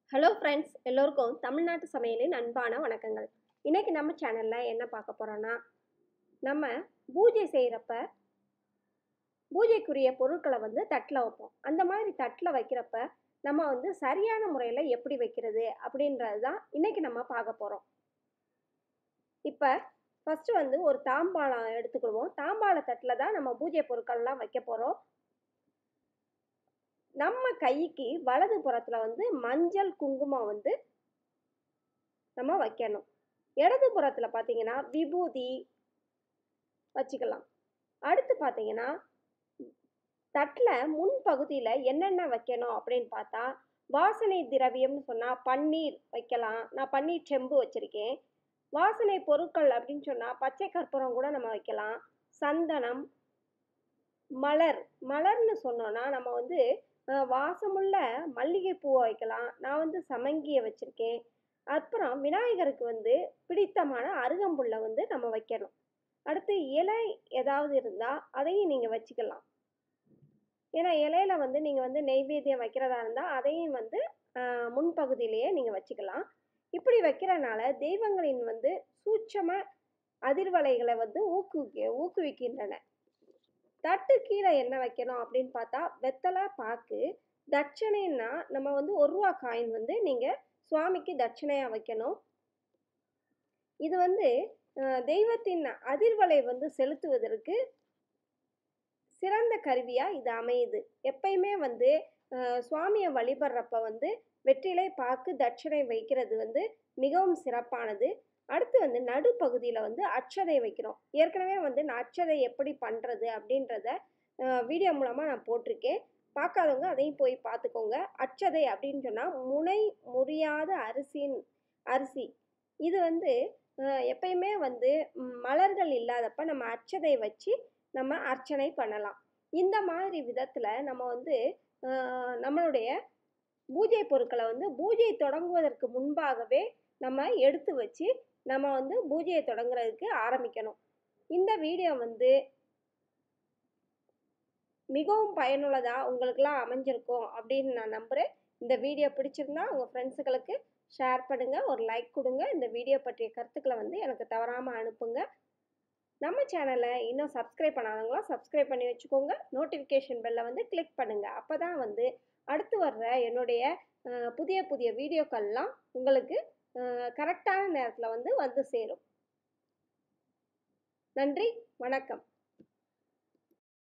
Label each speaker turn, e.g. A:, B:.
A: hello friends எல்லோருக்கும் தமிழ்நாட்டு சமையலின் அன்பான வணக்கங்கள் இன்னைக்கு நம்ம சேனலில் என்ன பார்க்க போகிறோன்னா நம்ம பூஜை செய்கிறப்ப பூஜைக்குரிய பொருட்களை வந்து தட்டில் வைப்போம் அந்த மாதிரி தட்டில் வைக்கிறப்ப நம்ம வந்து சரியான முறையில் எப்படி வைக்கிறது அப்படின்றது தான் இன்னைக்கு நம்ம பார்க்க போகிறோம் இப்போ ஃபஸ்ட்டு வந்து ஒரு தாம்பாளம் எடுத்துக்கிடுவோம் தாம்பாள தட்டில் தான் நம்ம பூஜை பொருட்கள்லாம் வைக்க போகிறோம் நம்ம கைக்கு வலது புறத்தில் வந்து மஞ்சள் குங்குமம் வந்து நம்ம வைக்கணும் இடது புறத்தில் பார்த்தீங்கன்னா விபூதி வச்சுக்கலாம் அடுத்து பார்த்தீங்கன்னா தட்டில் முன் பகுதியில் என்னென்ன வைக்கணும் அப்படின்னு பார்த்தா வாசனை திரவியம்னு சொன்னால் பன்னீர் வைக்கலாம் நான் பன்னீர் செம்பு வச்சுருக்கேன் வாசனை பொருட்கள் அப்படின்னு சொன்னால் பச்சை கற்பூரம் கூட நம்ம வைக்கலாம் சந்தனம் மலர் மலர்னு சொன்னோன்னா நம்ம வந்து அஹ், வாசமுள்ள மல்லிகைப்பூவை வைக்கலாம் நான் வந்து சமங்கியை வச்சுருக்கேன் அப்புறம் விநாயகருக்கு வந்து பிடித்தமான அருகம்புல்லை வந்து நம்ம வைக்கணும் அடுத்து இலை ஏதாவது இருந்தால் அதையும் நீங்கள் வச்சுக்கலாம் ஏன்னா இலையில வந்து நீங்கள் வந்து நெய்வேத்தியம் வைக்கிறதா இருந்தால் அதையும் வந்து அஹ், முன்பகுதியிலேயே நீங்கள் வச்சுக்கலாம் இப்படி வைக்கிறனால தெய்வங்களின் வந்து சூட்சம அதிர்வலைகளை வந்து ஊக்குவிக்க ஊக்குவிக்கின்றன தட்டு கீழே என்ன வைக்கணும் அப்படின்னு பார்த்தா வெத்தலை பாக்கு தட்சணைன்னா நம்ம வந்து ஒரு ரூபா காயின் வந்து நீங்கள் சுவாமிக்கு தட்சணையாக வைக்கணும் இது வந்து அஹ், தெய்வத்தின் அதிர்வலை வந்து செலுத்துவதற்கு சிறந்த கருவியாக இது அமையுது எப்பயுமே வந்து அஹ், சுவாமியை வழிபடுறப்ப வந்து வெற்றிலை பாக்கு தட்சணை வைக்கிறது வந்து மிகவும் சிறப்பானது அடுத்து வந்து நடுப்பகுதியில் வந்து அட்சதை வைக்கிறோம் ஏற்கனவே வந்து நான் அட்சதை எப்படி பண்ணுறது அப்படின்றத வீடியோ மூலமாக நான் போட்டிருக்கேன் பார்க்காதவங்க அதையும் போய் பார்த்துக்கோங்க அட்சதை அப்படின்னு சொன்னால் முனை முறியாத அரிசின் அரிசி இது வந்து அஹ், எப்பயுமே வந்து ம், மலர்கள் இல்லாதப்ப நம்ம அட்சதை வச்சு நம்ம அர்ச்சனை பண்ணலாம் இந்த மாதிரி விதத்தில் நம்ம வந்து அஹ், நம்மளுடைய பூஜை பொருட்களை வந்து பூஜை தொடங்குவதற்கு முன்பாகவே நம்ம எடுத்து வச்சு நம்ம வந்து பூஜையை தொடங்குறதுக்கு ஆரம்பிக்கணும் இந்த வீடியோ வந்து மிகவும் பயனுள்ளதாக உங்களுக்கெல்லாம் அமைஞ்சிருக்கும் அப்படின்னு நான் நம்புகிறேன் இந்த வீடியோ பிடிச்சிருந்தா உங்கள் ஃப்ரெண்ட்ஸுகளுக்கு ஷேர் பண்ணுங்கள் ஒரு லைக் கொடுங்க இந்த வீடியோ பற்றிய கருத்துக்களை வந்து எனக்கு தவறாமல் அனுப்புங்க நம்ம சேனலை இன்னும் சப்ஸ்கிரைப் பண்ணாதவங்களாம் சப்ஸ்கிரைப் பண்ணி வச்சுக்கோங்க நோட்டிஃபிகேஷன் பெல்லை வந்து கிளிக் பண்ணுங்கள் அப்போ தான் வந்து அடுத்து வர்ற என்னுடைய அஹ், புதிய புதிய வீடியோக்கள்லாம் உங்களுக்கு கரெக்டான நேரத்தில் வந்து வந்து சேரும் நன்றி வணக்கம்